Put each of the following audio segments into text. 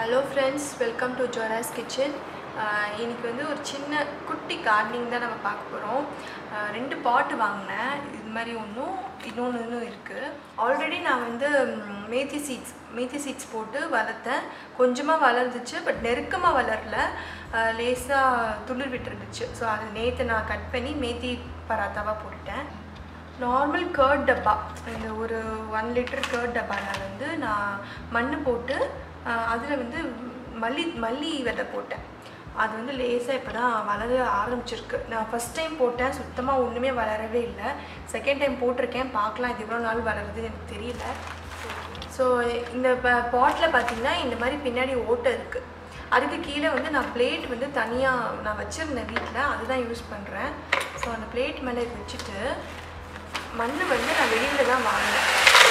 Hello friends welcome to Jora's kitchen இன்னைக்கு வந்து ஒரு சின்ன குட்டி கார்டனிங் தான் நம்ம பார்க்க போகிறோம் ரெண்டு பாட்டு வாங்கினேன் இது மாதிரி ஒன்றும் இன்னொன்று இன்னும் இருக்குது ஆல்ரெடி நான் வந்து ம், மேத்தி சீட்ஸ் மேத்தி சீட்ஸ் போட்டு வளர்த்தேன் கொஞ்சமாக வளர்ந்துச்சு பட் நெருக்கமாக வளரல லேசாக துளிர் விட்டுருந்துச்சு ஸோ அதை நேற்று நான் கட் பண்ணி மேத்தி பராத்தாவாக போட்டுட்டேன் நார்மல் கர்ட் டப்பா இந்த ஒரு ஒன் லிட்டர் கர்ட் டப்பாவில் வந்து நான் மண் போட்டு அதில் வந்து மல்லி மல்லி விதை போட்டேன் அது வந்து லேசாக இப்போ தான் வளர ஆரம்பிச்சிருக்கு நான் ஃபஸ்ட் டைம் போட்டேன் சுத்தமாக ஒன்றுமே வளரவே இல்லை செகண்ட் டைம் போட்டிருக்கேன் பார்க்கலாம் இது எவ்வளோ நாள் வளருது எனக்கு தெரியல ஸோ இந்த பாட்டில் பார்த்தீங்கன்னா இந்த மாதிரி பின்னாடி ஓட்டை இருக்குது அதுக்கு கீழே வந்து நான் பிளேட் வந்து தனியாக நான் வச்சுருந்தேன் வீட்டில் அதுதான் யூஸ் பண்ணுறேன் ஸோ அந்த பிளேட் மேலே இது வச்சுட்டு மண் வந்து நான் வெளியில் தான் வாங்கினேன்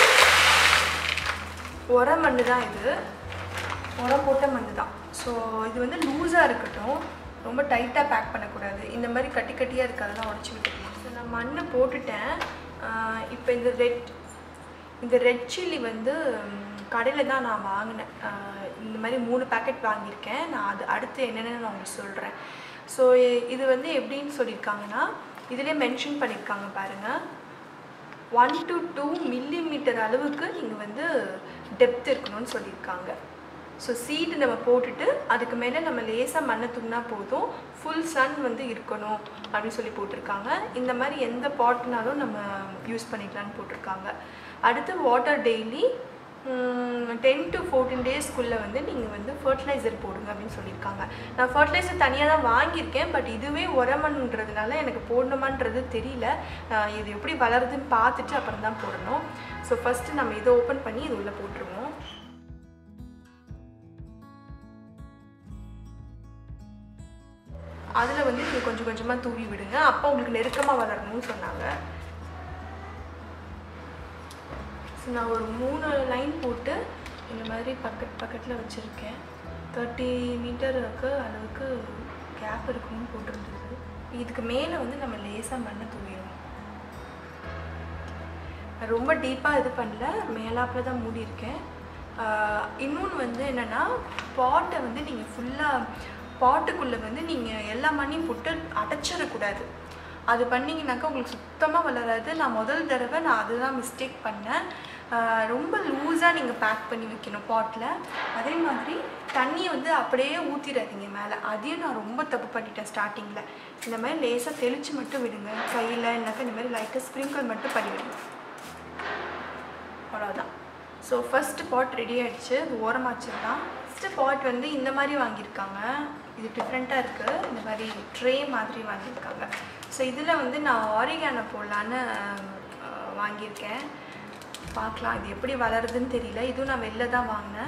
உர மண் தான் இது உரம் போட்ட மண் தான் ஸோ இது வந்து லூஸாக இருக்கட்டும் ரொம்ப டைட்டாக பேக் பண்ணக்கூடாது இந்த மாதிரி கட்டி கட்டியாக இருக்கிறதெல்லாம் உடச்சி விட்டுக்கலாம் ஸோ நான் மண் போட்டுட்டேன் இப்போ இந்த ரெட் இந்த ரெட் சில்லி வந்து கடையில் தான் நான் வாங்கினேன் ஆஹ் இந்த மாதிரி மூணு பேக்கெட் வாங்கியிருக்கேன் நான் அது அடுத்து என்னென்னு நான் உங்களுக்கு சொல்கிறேன் ஸோ இது வந்து எப்படின்னு சொல்லியிருக்காங்கன்னா இதிலே மென்ஷன் பண்ணியிருக்காங்க பாருங்கள் ஒன் டு டூ மில்லிமீட்டர் அளவுக்கு நீங்கள் வந்து டெப்த் இருக்கணும்னு சொல்லியிருக்காங்க ஸோ சீடு நம்ம போட்டுட்டு அதுக்கு மேலே நம்ம லேசாக மண்ணை தூங்கினா போதும் ஃபுல் சன் வந்து இருக்கணும் அப்படின்னு சொல்லி போட்டிருக்காங்க இந்த மாதிரி எந்த பாட்னாலும் நம்ம யூஸ் பண்ணிக்கலாம்னு போட்டிருக்காங்க அடுத்து water daily ten to fourteen டேஸ்க்குள்ளே வந்து நீங்கள் வந்து ஃபர்டிலைசர் போடுங்க அப்படின்னு சொல்லியிருக்காங்க நான் ஃபர்டிலைசர் தனியாக தான் வாங்கியிருக்கேன் பட் இதுவே உரமன்றதுனால எனக்கு போடணுமான்றது தெரியல ஆஹ் இது எப்படி வளருதுன்னு பார்த்துட்டு அப்புறம் தான் போடணும் ஸோ ஃபஸ்ட்டு நம்ம இதை ஓப்பன் பண்ணி இது உள்ளே போட்டுருவோம் அதில் வந்து நீங்கள் கொஞ்சம் கொஞ்சமாக தூவி விடுங்க அப்போ உங்களுக்கு நெருக்கமாக வளரணும்னு சொன்னாங்க ஸோ நான் ஒரு மூணு லைன் போட்டு இந்த மாதிரி பக்கெட் பக்கெட்டில் வச்சுருக்கேன் தேர்ட்டி மீட்டருக்கு அளவுக்கு கேப் இருக்கணும்னு போட்டிருந்தது இதுக்கு மேலே வந்து நம்ம லேசாக மண்ணை தூவிடுவோம் நான் ரொம்ப டீப்பாக இது பண்ணல மேலாப்பில் தான் மூடி இருக்கேன் இன்னொன்று வந்து என்னென்னா பாட்டை வந்து நீங்கள் ஃபுல்லாக பாட்டுக்குள்ளே வந்து நீங்கள் எல்லா மண்ணையும் போட்டு அடைச்சிடக்கூடாது அது பண்ணிங்கனாக்கா உங்களுக்கு சுத்தமாக வளராது நான் முதல் தடவை நான் அதுதான் மிஸ்டேக் பண்ணேன் ஆஹ் ரொம்ப லூஸாக நீங்கள் பேக் பண்ணி வைக்கணும் பாட்டில் அதே மாதிரி தண்ணியை வந்து அப்படியே ஊற்றிடாதீங்க மேலே அதையும் நான் ரொம்ப தப்பு பண்ணிட்டேன் ஸ்டார்டிங்கில் இந்த மாதிரி லேசாக தெளித்து மட்டும் விடுங்க கையில் இல்லைனாக்கா இந்த மாதிரி லைட்டாக ஸ்ப்ரிங்கிள் மட்டும் பண்ணி விடுங்க அவ்வளோதான் ஸோ ஃபஸ்ட்டு பாட் ரெடி ஆகிடுச்சு அது ஓரமாக வச்சிடலாம் ஃபஸ்ட்டு பாட் வந்து இந்த மாதிரி வாங்கியிருக்காங்க இது டிஃப்ரெண்ட்டாக இருக்குது இந்த மாதிரி ட்ரே மாதிரி வாங்கியிருக்காங்க ஸோ இதில் வந்து நான் ஆரிகானோ போடலான்னு அஹ், வாங்கியிருக்கேன் பார்க்கலாம் இது எப்படி வளருதுன்னு தெரியல இதுவும் நான் வெளில தான் வாங்கினேன்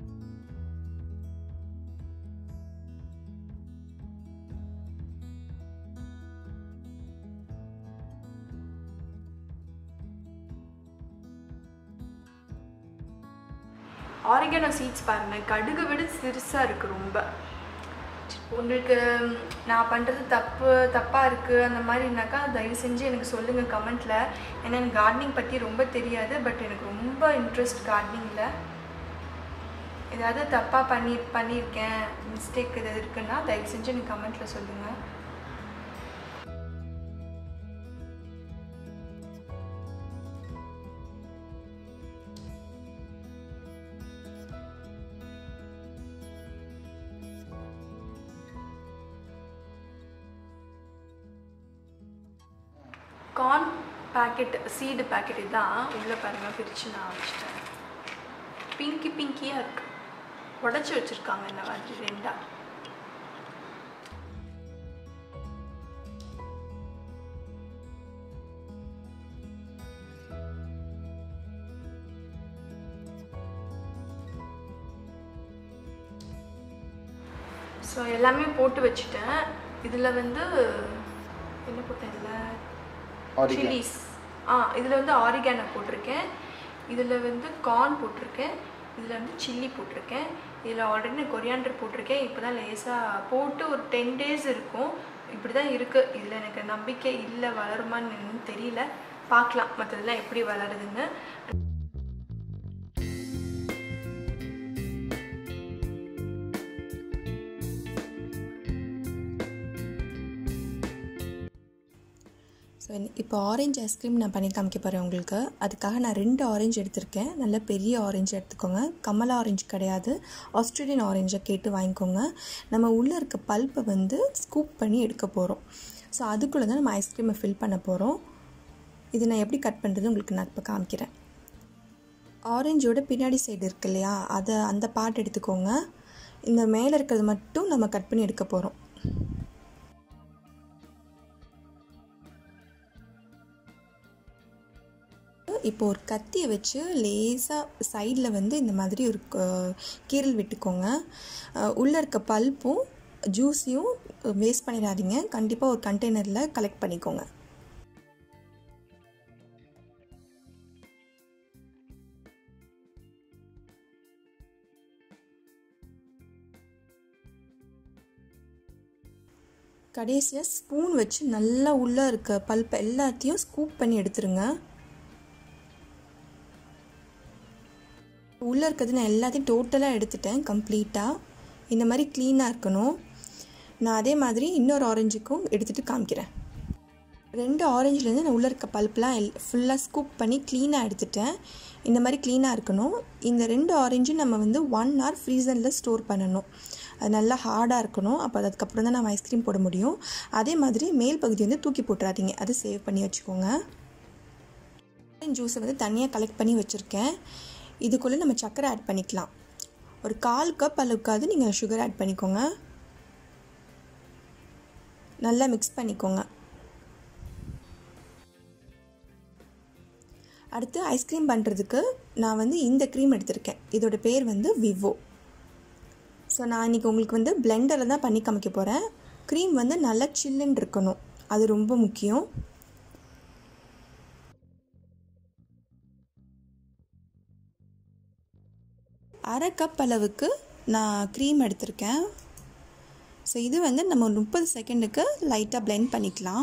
ஆரிகனோ சீட்ஸ் பாருங்கள் கடுகு விட சிறுசாக இருக்குது ரொம்ப உங்களுக்கு நான் பண்ணுறது தப்பு தப்பாக இருக்குது அந்த மாதிரினாக்கா தயவு செஞ்சு எனக்கு சொல்லுங்கள் கமெண்ட்டில் ஏன்னா எனக்கு கார்டனிங் பற்றி ரொம்ப தெரியாது பட் எனக்கு ரொம்ப இன்ட்ரெஸ்ட் கார்டனிங்கில் ஏதாவது தப்பாக பண்ணி பண்ணியிருக்கேன் மிஸ்டேக் எதாவது இருக்குன்னா தயவு செஞ்சு எனக்கு கமெண்ட்டில் சொல்லுங்கள் கார்ன் பேக்கெட் சீடு பேக்கெட் இதான் உள்ளே பாருங்கள் பிரித்து நான் வச்சுட்டேன் பிங்கி பிங்கியாக இருக்கு உடச்சி வச்சுருக்காங்க இந்த மாதிரி ரெண்டா ஸோ எல்லாமே போட்டு வச்சுட்டேன் இதில் வந்து என்ன போட்டேன் இதில் Oregano. சில்லிஸ் ஆ இதில் வந்து ஆரிகானோ போட்டிருக்கேன் இதில் வந்து கார்ன் போட்டிருக்கேன் இதில் வந்து சில்லி போட்டிருக்கேன் இதில் ஆல்ரெடி நான் கொரியாண்டர் போட்டிருக்கேன் இப்போ தான் லேசாக போட்டு ஒரு டென் டேஸ் இருக்கும் இப்படி தான் இருக்குது இதில் எனக்கு நம்பிக்கை இல்லை வளருமான்னு என்னன்னு தெரியல பார்க்கலாம் மற்றதெல்லாம் எப்படி வளருதுன்னு ஸோ இப்போ ஆரஞ்சு ஐஸ்கிரீம் நான் பண்ணி காமிக்க போகிறேன் உங்களுக்கு அதுக்காக நான் ரெண்டு ஆரஞ்சு எடுத்திருக்கேன் நல்ல பெரிய ஆரஞ்சு எடுத்துக்கோங்க கமலா ஆரஞ்சு கிடையாது ஆஸ்திரேலியன் ஆரஞ்சை கேட்டு வாங்கிக்கோங்க நம்ம உள்ளே இருக்க பல்ப்பை வந்து ஸ்கூப் பண்ணி எடுக்க போகிறோம் ஸோ அதுக்குள்ளே தான் நம்ம ஐஸ்கிரீமை ஃபில் பண்ண போகிறோம் இது நான் எப்படி கட் பண்ணுறது உங்களுக்கு நான் இப்போ காமிக்கிறேன் ஆரஞ்சோட பின்னாடி சைடு இருக்கு இல்லையா அதை அந்த பார்ட் எடுத்துக்கோங்க இந்த மேலே இருக்கிறது மட்டும் நம்ம கட் பண்ணி எடுக்க போகிறோம் இப்போ ஒரு கத்தியை வச்சு லேசாக சைடில் வந்து இந்த மாதிரி ஒரு கீரல் விட்டுக்கோங்க உள்ளே இருக்க பல்ப்பும் ஜூஸையும் வேஸ்ட் பண்ணிடாதீங்க கண்டிப்பாக ஒரு கண்டெய்னரில் கலெக்ட் பண்ணிக்கோங்க கடைசியாக ஸ்பூன் வச்சு நல்லா உள்ளே இருக்க பல்ப் எல்லாத்தையும் ஸ்கூப் பண்ணி எடுத்துருங்க உள்ளே இருக்கிறது நான் எல்லாத்தையும் டோட்டலாக எடுத்துட்டேன் கம்ப்ளீட்டாக இந்த மாதிரி க்ளீனாக இருக்கணும் நான் அதே மாதிரி இன்னொரு ஆரஞ்சுக்கும் எடுத்துகிட்டு காமிக்கிறேன் ரெண்டு ஆரஞ்சுலேருந்து நான் உள்ளே இருக்க பல்ப்லாம் எல் ஃபுல்லாக ஸ்கூப் பண்ணி க்ளீனாக எடுத்துட்டேன் இந்த மாதிரி க்ளீனாக இருக்கணும் இந்த ரெண்டு ஆரஞ்சும் நம்ம வந்து ஒன் ஹவர் ஃப்ரீசரில் ஸ்டோர் பண்ணணும் அது நல்லா ஹார்டாக இருக்கணும் அப்போ அதுக்கப்புறம் தான் நம்ம ஐஸ்கிரீம் போட முடியும் அதே மாதிரி மேல் பகுதி வந்து தூக்கி போட்டுறாதீங்க அதை சேவ் பண்ணி வச்சுக்கோங்க ஆரஞ்ச் ஜூஸை வந்து தனியாக கலெக்ட் பண்ணி வச்சுருக்கேன் இதுக்குள்ளே நம்ம சர்க்கரை ஆட் பண்ணிக்கலாம் ஒரு கால் கப் அளவுக்காவது நீங்கள் சுகர் ஆட் பண்ணிக்கோங்க நல்லா மிக்ஸ் பண்ணிக்கோங்க அடுத்து ஐஸ்கிரீம் பண்ணுறதுக்கு நான் வந்து இந்த க்ரீம் எடுத்திருக்கேன் இதோட பேர் வந்து விவோ ஸோ நான் இன்றைக்கி உங்களுக்கு வந்து பிளெண்டரில் தான் பண்ணி காமிக்க போகிறேன் க்ரீம் வந்து நல்லா சில்லுன்னு இருக்கணும் அது ரொம்ப முக்கியம் அரை கப் அளவுக்கு நான் க்ரீம் எடுத்திருக்கேன் ஸோ இது வந்து நம்ம முப்பது செகண்டுக்கு லைட்டாக பிளெண்ட் பண்ணிக்கலாம்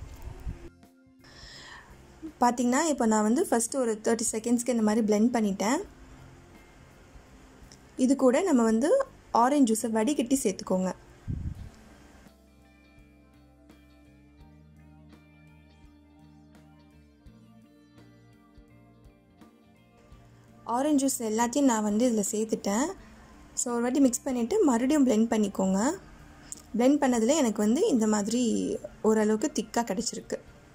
பார்த்திங்கன்னா இப்போ நான் வந்து ஃபஸ்ட்டு ஒரு தேர்ட்டி செகண்ட்ஸ்க்கு இந்த மாதிரி பிளெண்ட் பண்ணிட்டேன் இது கூட நம்ம வந்து ஆரஞ்ச் ஜூஸை வடிகட்டி சேர்த்துக்கோங்க ஆரஞ்ச் ஜூஸ் எல்லாத்தையும் நான் வந்து இதில் சேர்த்துட்டேன் ஸோ ஒரு வாட்டி மிக்ஸ் பண்ணிவிட்டு மறுபடியும் பிளெண்ட் பண்ணிக்கோங்க பிளெண்ட் பண்ணதில் எனக்கு வந்து இந்த மாதிரி ஓரளவுக்கு திக்காக கிடச்சிருக்கு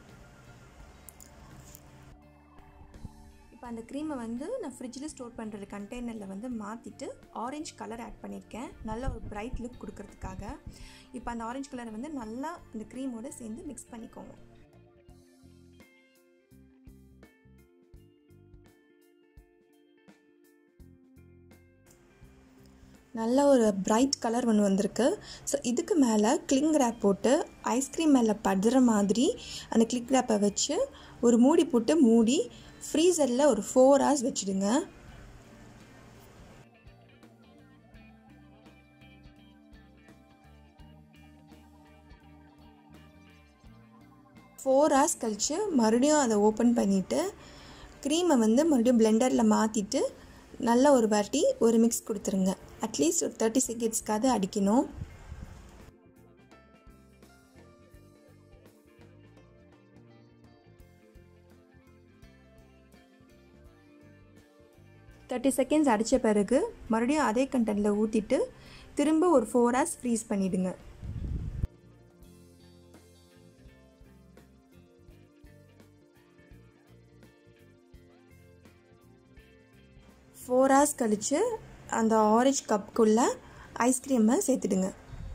இப்போ அந்த க்ரீமை வந்து நான் ஃப்ரிட்ஜில் ஸ்டோர் பண்ணுற கண்டெய்னரில் வந்து மாற்றிட்டு ஆரஞ்ச் கலர் ஆட் பண்ணியிருக்கேன் நல்ல ஒரு ப்ரைட் லுக் கொடுக்கறதுக்காக இப்போ அந்த ஆரஞ்ச் கலரை வந்து நல்லா அந்த க்ரீமோடு சேர்ந்து மிக்ஸ் பண்ணிக்கோங்க நல்ல ஒரு பிரைட் கலர் ஒன்று வந்திருக்கு ஸோ இதுக்கு மேலே கிளிங் ரேப் போட்டு ஐஸ்கிரீம் மேலே படுற மாதிரி அந்த கிளிக் ரேப்பை வச்சு ஒரு மூடி போட்டு மூடி ஃப்ரீசரில் ஒரு ஃபோர் ஹவர்ஸ் வச்சுடுங்க ஃபோர் ஹவர்ஸ் கழித்து மறுபடியும் அதை ஓப்பன் பண்ணிவிட்டு க்ரீமை வந்து மறுபடியும் பிளெண்டரில் மாற்றிட்டு நல்ல ஒரு வாட்டி ஒரு மிக்ஸ் கொடுத்துருங்க அட்லீஸ்ட் ஒரு தேர்ட்டி செகண்ட்ஸ்க்காவது அடிக்கணும் தேர்ட்டி செகண்ட்ஸ் அடித்த பிறகு மறுபடியும் அதே கண்டென்ட்டில் ஊற்றிட்டு திரும்ப ஒரு ஃபோர் ஹவர்ஸ் ஃப்ரீஸ் பண்ணிவிடுங்க ஃபோர் ஹவர்ஸ் கழித்து அந்த ஆரஞ்ச் கப்புக்குள்ளே ஐஸ்கிரீமை சேர்த்துடுங்க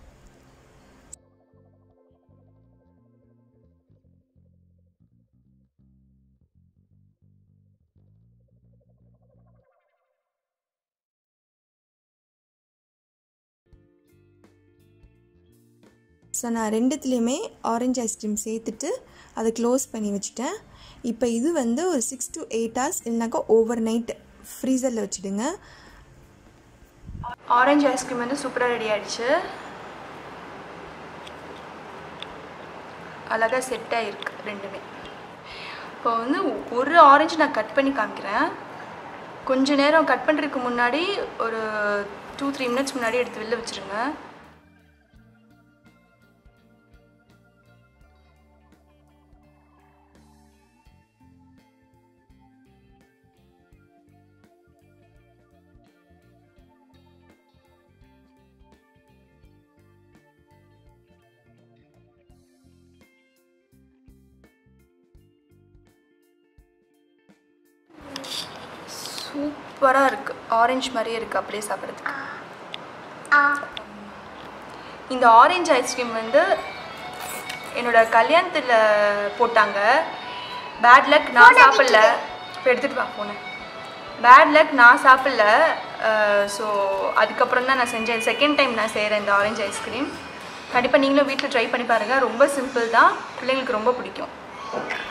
ஸோ நான் ரெண்டுத்துலேயுமே ஆரஞ்ச் ஐஸ்கிரீம் சேர்த்துட்டு அதை க்ளோஸ் பண்ணி வச்சுட்டேன் இப்போ இது வந்து ஒரு சிக்ஸ் டு எயிட் ஹவர்ஸ் இல்லைனாக்கா ஓவர் நைட் ஃப்ரீசரில் வச்சுடுங்க ஆரஞ்சு ஐஸ்கிரீம் வந்து சூப்பராக ரெடி ஆகிடுச்சு அழகாக செட் ஆகிருக்கு ரெண்டுமே இப்போ வந்து ஒரு ஆரஞ்சு நான் கட் பண்ணி காமிக்கிறேன் கொஞ்ச நேரம் கட் பண்ணுறதுக்கு முன்னாடி ஒரு டூ த்ரீ மினிட்ஸ் முன்னாடி எடுத்து வெளில வச்சுருங்க சூப்பராக இருக்குது ஆரஞ்சு மாதிரியே இருக்குது அப்படியே சாப்பிட்றதுக்கு இந்த ஆரஞ்சு ஐஸ்கிரீம் வந்து என்னோட கல்யாணத்தில் போட்டாங்க பேட் லக் நான் சாப்பிடல இப்போ எடுத்துகிட்டு வா போனேன் பேட் லக் நான் சாப்பிடல ஸோ அதுக்கப்புறம் தான் நான் செஞ்சேன் செகண்ட் டைம் நான் செய்கிறேன் இந்த ஆரஞ்சு ஐஸ்கிரீம் கண்டிப்பாக நீங்களும் வீட்டில் ட்ரை பண்ணி பாருங்கள் ரொம்ப சிம்பிள் தான் பிள்ளைங்களுக்கு ரொம்ப பிடிக்கும்